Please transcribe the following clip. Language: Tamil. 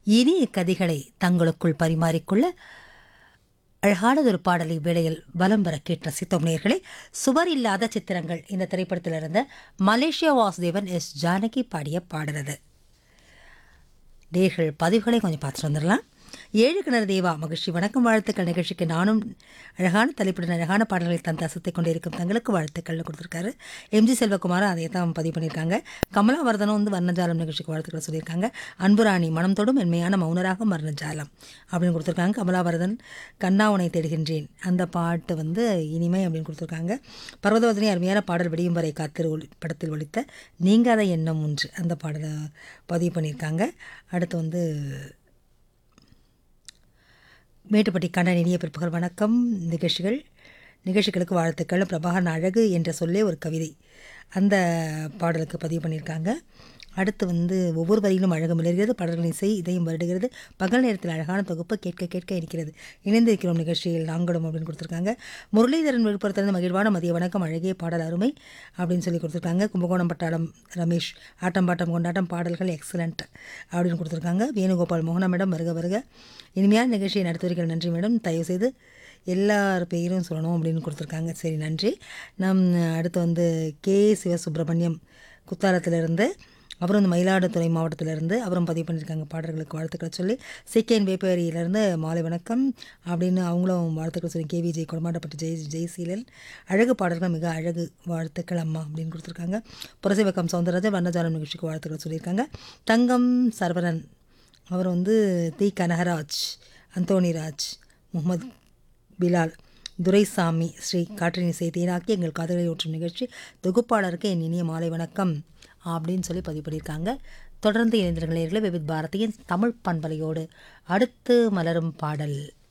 இனிய கதைகளை தங்களுக்குள் பரிமாறிக்கொள்ள அழகானதொரு பாடலை வேளையில் வலம் வர கேட்டு ரசித்தோம் நேர்களே சுவர் இல்லாத சித்திரங்கள் இந்த திரைப்படத்தில் இருந்த மலேசியா வாசுதேவன் எஸ் ஜானகி பாடிய பாடுறது நேர்கள் பதிவுகளை கொஞ்சம் பார்த்துட்டு வந்துடலாம் ஏழு கிணறு தேவா மகிழ்ச்சி வணக்கம் வாழ்த்துக்கள் நிகழ்ச்சிக்கு நானும் அழகான தலைப்புடன் அழகான பாடல்களை தந்து அசத்திக் கொண்டிருக்கும் தங்களுக்கு வாழ்த்துக்கள்னு கொடுத்துருக்காரு எம்ஜி செல்வகுமார் அதை தான் பதிவு பண்ணியிருக்காங்க கமலாவர்தனும் வந்து வர்ணஜாலம் நிகழ்ச்சிக்கு வாழ்த்துக்கள் சொல்லியிருக்காங்க அன்புராணி மனம் தொடும் மென்மையான மௌனராக வர்ணஜாலம் அப்படின்னு கொடுத்துருக்காங்க கமலாவர்தன் கண்ணாவனை தேடுகின்றேன் அந்த பாட்டு வந்து இனிமை அப்படின்னு கொடுத்துருக்காங்க பர்வதவதனி அருமையான பாடல் விடியும் வரை காத்திரு ஒளி படத்தில் ஒழித்த நீங்காத எண்ணம் ஒன்று அந்த பாடலை பதிவு பண்ணியிருக்காங்க அடுத்து வந்து மேட்டுப்பட்டி கண்ணன் இனிய பிற்பகல் வணக்கம் நிகழ்ச்சிகள் நிகழ்ச்சிகளுக்கு வாழ்த்துக்கள் பிரபாகரன் அழகு என்ற சொல்லே ஒரு கவிதை அந்த பாடலுக்கு பதிவு பண்ணியிருக்காங்க அடுத்து வந்து ஒவ்வொரு வரியிலும் அழகு மிளர்கிறது பாடல்களின் இசை இதையும் வருடுகிறது பகல் நேரத்தில் அழகான தொகுப்பு கேட்க கேட்க இருக்கிறது இணைந்திருக்கிறோம் நிகழ்ச்சியில் நாங்களும் அப்படின்னு கொடுத்துருக்காங்க முரளிதரன் விழுப்புரத்திலிருந்து மகிழ்வான மதிய வணக்கம் அழகிய பாடல் அருமை அப்படின்னு சொல்லி கொடுத்துருக்காங்க கும்பகோணம் பட்டாளம் ரமேஷ் ஆட்டம் பாட்டம் கொண்டாட்டம் பாடல்கள் எக்ஸலண்ட் அப்படின்னு கொடுத்துருக்காங்க வேணுகோபால் மோகனா மேடம் வருக வருக இனிமையான நிகழ்ச்சியை நடத்துவீர்கள் நன்றி மேடம் தயவு செய்து எல்லார் பெயரும் சொல்லணும் அப்படின்னு கொடுத்துருக்காங்க சரி நன்றி நம் அடுத்து வந்து கே சிவசுப்பிரமணியம் குத்தாலத்திலிருந்து அப்புறம் வந்து மயிலாடுதுறை மாவட்டத்திலேருந்து அவரும் பதிவு பண்ணியிருக்காங்க பாடல்களுக்கு வாழ்த்துக்களை சொல்லி சிக்கேன் வேப்பேரியிலேருந்து மாலை வணக்கம் அப்படின்னு அவங்களும் வாழ்த்துக்கள் சொல்லி கே விஜய் கொடமாட்டப்பட்டு ஜெய் ஜெய்சீலன் அழகு பாடல்கள் மிக அழகு வாழ்த்துக்கள் அம்மா அப்படின்னு கொடுத்துருக்காங்க புரசைவக்கம் சவுந்தரராஜன் வர்ணஜாலம் நிகழ்ச்சிக்கு வாழ்த்துக்கள் சொல்லியிருக்காங்க தங்கம் சரவணன் அவர் வந்து தி கனகராஜ் அந்தோணிராஜ் முகமது பிலால் துரைசாமி ஸ்ரீ காற்றின் இசை தேனாக்கி எங்கள் காதலை ஊற்றும் நிகழ்ச்சி தொகுப்பாளருக்கு என் இனிய மாலை வணக்கம் அப்படின்னு சொல்லி பதிவு பண்ணியிருக்காங்க தொடர்ந்து இணைந்திருங்களே விவித் பாரதியின் தமிழ் பண்பலையோடு அடுத்து மலரும் பாடல்